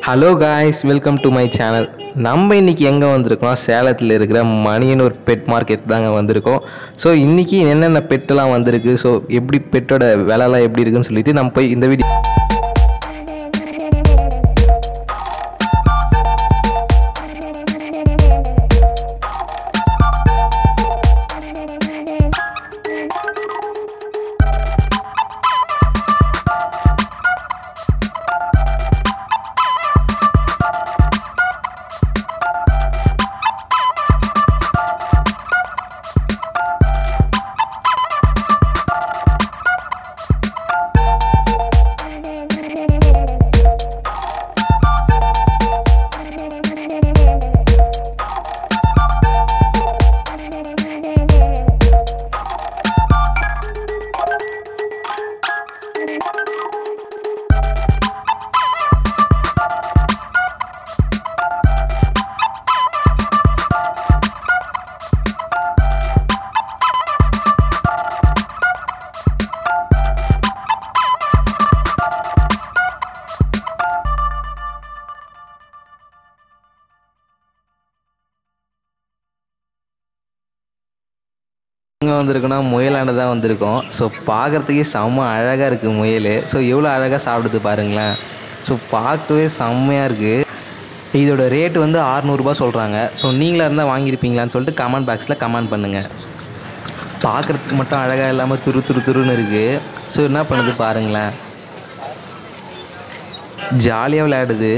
hello guys welcome to my channel நம்ம இன்னைக்கு எங்கே வந்திருக்கோம் சேலத்தில் இருக்கிற மணியன் ஒரு பெட் மார்க்கெட் தாங்க வந்திருக்கோம் ஸோ இன்னைக்கு என்னென்ன பெட்டெல்லாம் வந்திருக்கு ஸோ எப்படி பெட்டோட விலைலாம் எப்படி இருக்குன்னு சொல்லிட்டு நம்ம போய் இந்த வீடியோ எங்கே வந்திருக்கோன்னா முயலாண்ட தான் வந்திருக்கோம் ஸோ பார்க்குறதுக்கே செம்ம அழகாக இருக்குது முயல் ஸோ எவ்வளோ அழகாக சாப்பிடுது பாருங்களேன் ஸோ பார்க்கவே செம்மையாக இருக்குது இதோட ரேட் வந்து ஆறுநூறுபா சொல்கிறாங்க ஸோ நீங்களாக இருந்தால் வாங்கியிருப்பீங்களான்னு சொல்லிட்டு கமெண்ட் பாக்ஸில் கமெண்ட் பண்ணுங்கள் பார்க்குறதுக்கு மட்டும் அழகாக இல்லாமல் துரு துரு துருன்னு இருக்குது ஸோ என்ன பண்ணுது பாருங்களேன் ஜாலியாக விளையாடுது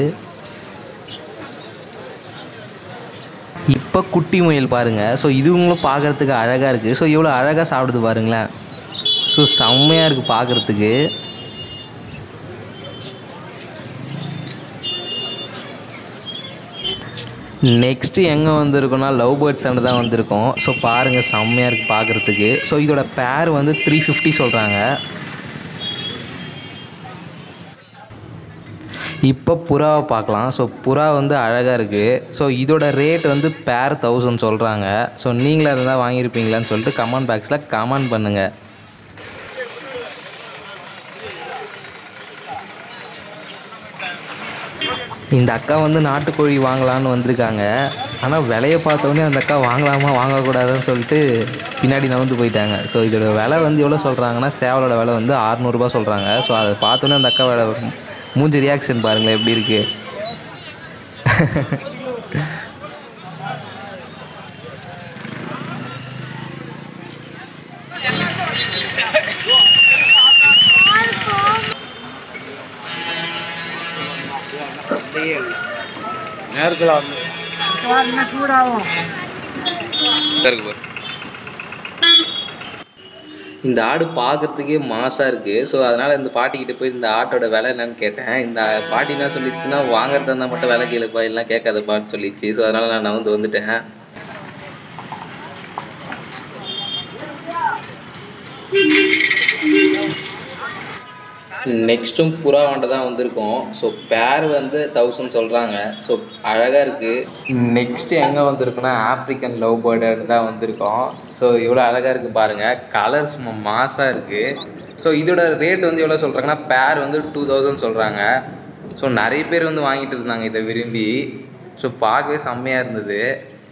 இப்போ குட்டி முயல் பாருங்க ஸோ இதுங்களும் பார்க்கறதுக்கு அழகாக இருக்குது ஸோ எவ்வளோ அழகாக சாப்பிடுது பாருங்களேன் ஸோ செம்மையாக இருக்குது பார்க்குறதுக்கு நெக்ஸ்ட்டு எங்கே வந்திருக்கோம்னா லவ் பேர்ட்ஸ் அண்ட் தான் வந்திருக்கோம் ஸோ பாருங்கள் செம்மையாக இருக்குது பார்க்குறதுக்கு ஸோ இதோட பேர் வந்து த்ரீ ஃபிஃப்டி சொல்கிறாங்க இப்போ புறாவை பார்க்கலாம் ஸோ புறா வந்து அழகாக இருக்குது ஸோ இதோட ரேட் வந்து பேர் தௌசண்ட் சொல்கிறாங்க ஸோ நீங்களே இருந்தால் வாங்கியிருப்பீங்களான்னு சொல்லிட்டு கமெண்ட் பாக்ஸில் கமெண்ட் பண்ணுங்கள் இந்த அக்கா வந்து நாட்டுக்கோழி வாங்கலான்னு வந்திருக்காங்க ஆனால் விலையை பார்த்தோன்னே அந்த அக்கா வாங்கலாமா வாங்கக்கூடாதுன்னு சொல்லிட்டு பின்னாடி நகர்ந்து போயிட்டாங்க ஸோ இதோட விலை வந்து எவ்வளோ சொல்கிறாங்கன்னா சேவலோட விலை வந்து அறநூறுபா சொல்கிறாங்க ஸோ அதை பார்த்தோன்னே அந்த அக்கா விலை மூஞ்சி ரியாக்ஷன் பாருங்களேன் எப்படி இருக்கு இந்த ஆடு பார்க்கறதுக்கே மாசா இருக்கு ஸோ அதனால இந்த பாட்டிக்கிட்ட போய் இந்த ஆட்டோட விலை என்னன்னு கேட்டேன் இந்த பாட்டி என்ன சொல்லிச்சுன்னா வாங்குறதா இருந்தால் மட்டும் விலை கேளுப்பா இல்லைன்னா கேட்காதப்பான்னு சொல்லிச்சு ஸோ அதனால நான் நகர்ந்து வந்துட்டேன் நெக்ஸ்ட்டும் புறாவாண்ட தான் வந்திருக்கோம் ஸோ பேர் வந்து தௌசண்ட் சொல்கிறாங்க ஸோ அழகாக இருக்குது நெக்ஸ்ட் எங்கே வந்திருக்குன்னா ஆஃப்ரிக்கன் லவ் பேர்டுன்னு தான் வந்திருக்கோம் ஸோ இவ்வளோ அழகாக இருக்குது பாருங்கள் கலர் சும்மா மாசாக இருக்குது ஸோ இதோட ரேட் வந்து எவ்வளோ சொல்கிறாங்கன்னா பேர் வந்து டூ தௌசண்ட் சொல்கிறாங்க ஸோ நிறைய பேர் வந்து வாங்கிட்டு இருந்தாங்க இதை விரும்பி ஸோ பார்க்கவே செம்மையாக இருந்தது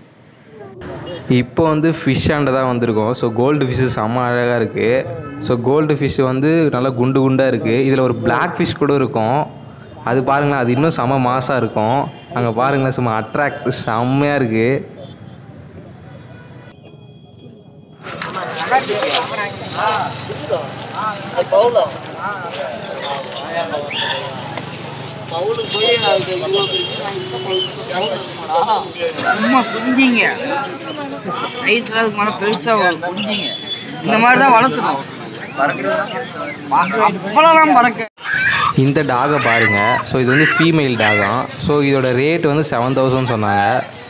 இப்போ வந்து ஃபிஷ் ஆண்ட தான் வந்திருக்கோம் ஸோ கோல்டு ஃபிஷ்ஷு செம்ம அழகாக இருக்குது ஸோ கோல்டு ஃபிஷ் வந்து நல்லா குண்டு குண்டாக இருக்குது இதில் ஒரு பிளாக் ஃபிஷ் கூட இருக்கும் அது பாருங்களேன் அது இன்னும் செம்ம மாசாக இருக்கும் அங்கே பாருங்களேன் சும்மா அட்ராக்ட் செம்மையாக இருக்குது சும்மா புரிஞ்சிங்க ஐஸ் அதுக்கு மேலே பெருசா வரும் புரிஞ்சிங்க இந்த மாதிரி தான் வளர்க்கணும் அவ்வளோதான் பறக்க இந்த டாகை பாருங்க ஸோ இது வந்து ஃபீமேல் டாகம் ஸோ இதோட ரேட் வந்து செவன் தௌசண்ட் சொன்னாங்க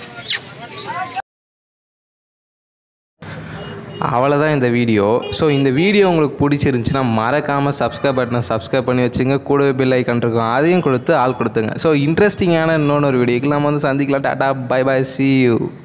அவ்வளோதான் இந்த வீடியோ ஸோ இந்த வீடியோ உங்களுக்கு பிடிச்சிருந்துச்சுன்னா மறக்காமல் சப்ஸ்கிரைப் பட்டனை சப்ஸ்கிரைப் பண்ணி வச்சுங்க கூடவே பில் ஐக்கன் இருக்கும் அதையும் கொடுத்து ஆள் கொடுத்துங்க ஸோ இன்ட்ரெஸ்டிங்கான இன்னொன்று ஒரு வீடியோக்கு நம்ம வந்து சந்திக்கலாம் tata bye bye see you